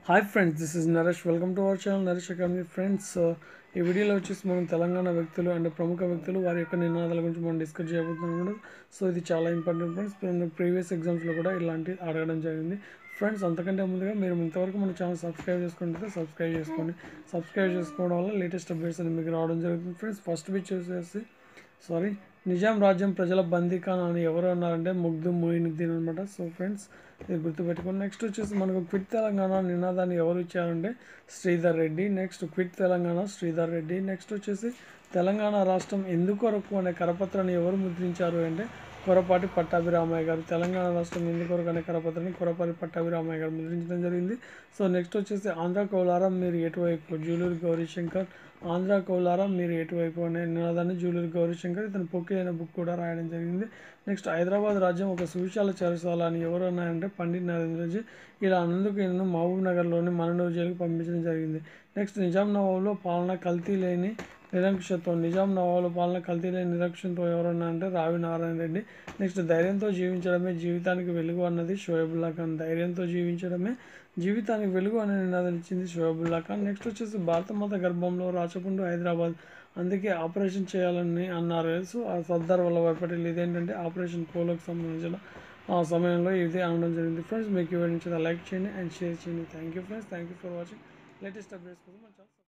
hi friends this is Naresh welcome to our channel Naresh Academy friends ఈ వీడియోలో వచ్చేసి మనం తెలంగాణ వ్యక్తులు అండ్ ప్రముఖ వ్యక్తులు వారి యొక్క నినాదాల గురించి మనం డిస్కస్ చేయబోతున్నాం కూడా సో ఇది చాలా ఇంపార్టెంట్ ఫ్రెండ్స్ ప్రీవియస్ ఎగ్జామ్స్లో కూడా ఇలాంటి అడగడం జరిగింది ఫ్రెండ్స్ అంతకంటే ముందుగా మీరు ఇంతవరకు మన ఛానల్ సబ్స్క్రైబ్ చేసుకుంటే సబ్స్క్రైబ్ చేసుకోండి సబ్స్క్రైబ్ చేసుకోవడం వల్ల లేటెస్ట్ అప్డేట్స్ అనేది మీకు రావడం జరుగుతుంది ఫ్రెండ్స్ ఫస్ట్ బిచ్ వచ్చేసి సారీ నిజాం రాజ్యం ప్రజల బందీఖాన్ అని ఎవరు అన్నారంటే ముగ్ధు మొయినుద్దీన్ అనమాట సో ఫ్రెండ్స్ ఇది గుర్తుపెట్టుకోండి నెక్స్ట్ వచ్చేసి మనకు క్విట్ తెలంగాణ నినాదాన్ని ఎవరు ఇచ్చారంటే Sridhar Reddy next quit Telangana Sridhar Reddy next వచ్చేసి తెలంగాణ రాష్ట్రం ఎందుకొరకు అనే కరపత్రాన్ని ఎవరు ముద్రించారు అంటే కొరపాటి పట్టాభిరామయ్య గారు తెలంగాణ రాష్ట్రం ఎందుకొరకు అనే కరపత్రాన్ని కొరపాటి పట్టాభిరామయ్య గారు ముద్రించడం జరిగింది సో నెక్స్ట్ వచ్చేసి ఆంధ్ర కౌలారం మీరు ఎటువైపు జూలూరు గౌరీశంకర్ ఆంధ్ర కౌలారం మీరు ఎటువైపు అనే నినాదాన్ని జూలూరు గౌరీశంకర్ ఇతను పొక్కి అనే బుక్ కూడా రాయడం జరిగింది నెక్స్ట్ హైదరాబాద్ రాజ్యం ఒక సువిశాల చెరసాల అని ఎవరు అన్నారంటే పండిట్ నరేంద్రజీ ఇలా అన్నందుకు ఈయనను మహబూబ్ నగర్లోని మననూరు జైలుకు పంపించడం జరిగింది నెక్స్ట్ నిజాం నవాబులో పాలన కల్తీ లేని నిరంకుశత్వం నిజాం నవాబుల పాలన కల్తీ లేని నిరంకుశంతో ఎవరన్నా అంటే రావి నారాయణ రెడ్డి నెక్స్ట్ ధైర్యంతో జీవించడమే జీవితానికి వెలుగు అన్నది షోయబుల్లా ఖాన్ ధైర్యంతో జీవించడమే జీవితానికి వెలుగు అనే నినాదం ఇచ్చింది షోయబుల్లా ఖాన్ నెక్స్ట్ వచ్చేసి భారతమాత గర్భంలో రాచకుండు హైదరాబాద్ అందుకే ఆపరేషన్ చేయాలని అన్నారు సో ఆ సర్దార్ వల్లభాయ్ పటేల్ ఇదేంటంటే ఆపరేషన్ పోలోకి సంబంధించిన ఆ సమయంలో ఇది అనడం జరిగింది ఫ్రెండ్స్ మీకు ఈ వీడియో నచ్చితే లైక్ చేయండి అండ్ షేర్ చేయండి thank you friends thank you for watching latest updates కోసం మన ఛానల్